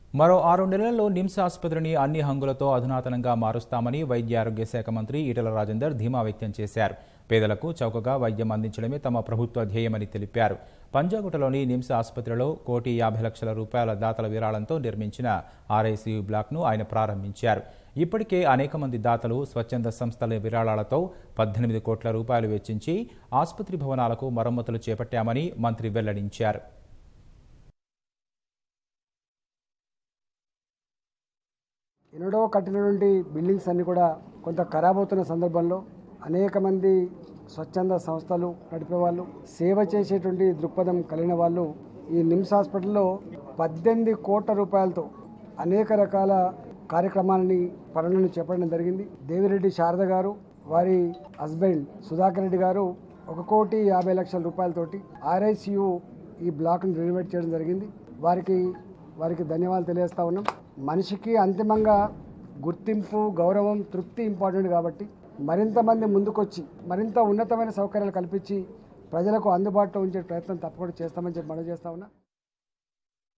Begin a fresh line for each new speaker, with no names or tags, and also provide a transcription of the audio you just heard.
మరో ఆరు నెలల్లో నిమ్స్ ఆసుపత్రిని అన్ని హంగులతో అధునాతనంగా మారుస్తామని వైద్య ఆరోగ్య శాఖ మంత్రి ఈటల రాజేందర్ ధీమా వ్యక్తం చేశారు పేదలకు చౌకగా వైద్యం అందించడమే తమ ప్రభుత్వ ధ్యేయమని తెలిపారు పంజాగుట్టలోని నిమ్స్ ఆసుపత్రిలో కోటి యాభై లక్షల రూపాయల దాతల విరాళంతో నిర్మించిన ఆర్ఐసీయూ బ్లాక్ను ఆయన ప్రారంభించారు ఇప్పటికే అనేక మంది దాతలు స్వచ్ఛంద సంస్థల విరాళాలతో పద్దెనిమిది కోట్ల రూపాయలు వెచ్చించి ఆసుపత్రి భవనాలకు మరమ్మతులు చేపట్టామని మంత్రి వెల్లడించారు
ఎన్నడో కట్టినటువంటి బిల్డింగ్స్ అన్ని కూడా కొంత ఖరాబ్ అవుతున్న సందర్భంలో అనేక మంది స్వచ్ఛంద సంస్థలు నడిపే వాళ్ళు సేవ చేసేటువంటి దృక్పథం కలిగిన వాళ్ళు ఈ నిమ్స్ హాస్పిటల్లో పద్దెనిమిది కోట్ల రూపాయలతో అనేక రకాల కార్యక్రమాలని పనులను చేపట్టడం జరిగింది దేవిరెడ్డి శారద గారు వారి హస్బెండ్ సుధాకర్ రెడ్డి గారు ఒక కోటి యాభై లక్షల రూపాయలతోటి ఆర్ఐసియు ఈ బ్లాక్ను రెనోవేట్ చేయడం జరిగింది వారికి వారికి ధన్యవాదాలు తెలియజేస్తా ఉన్నాం మనిషికి అంతిమంగా గుర్తింపు గౌరవం తృప్తి ఇంపార్టెంట్ కాబట్టి మరింత మంది ముందుకొచ్చి మరింత ఉన్నతమైన సౌకర్యాలు కల్పించి ప్రజలకు అందుబాటులో ఉంచే ప్రయత్నం తప్పకుండా చేస్తామని చెప్పి మనం చేస్తా ఉన్నా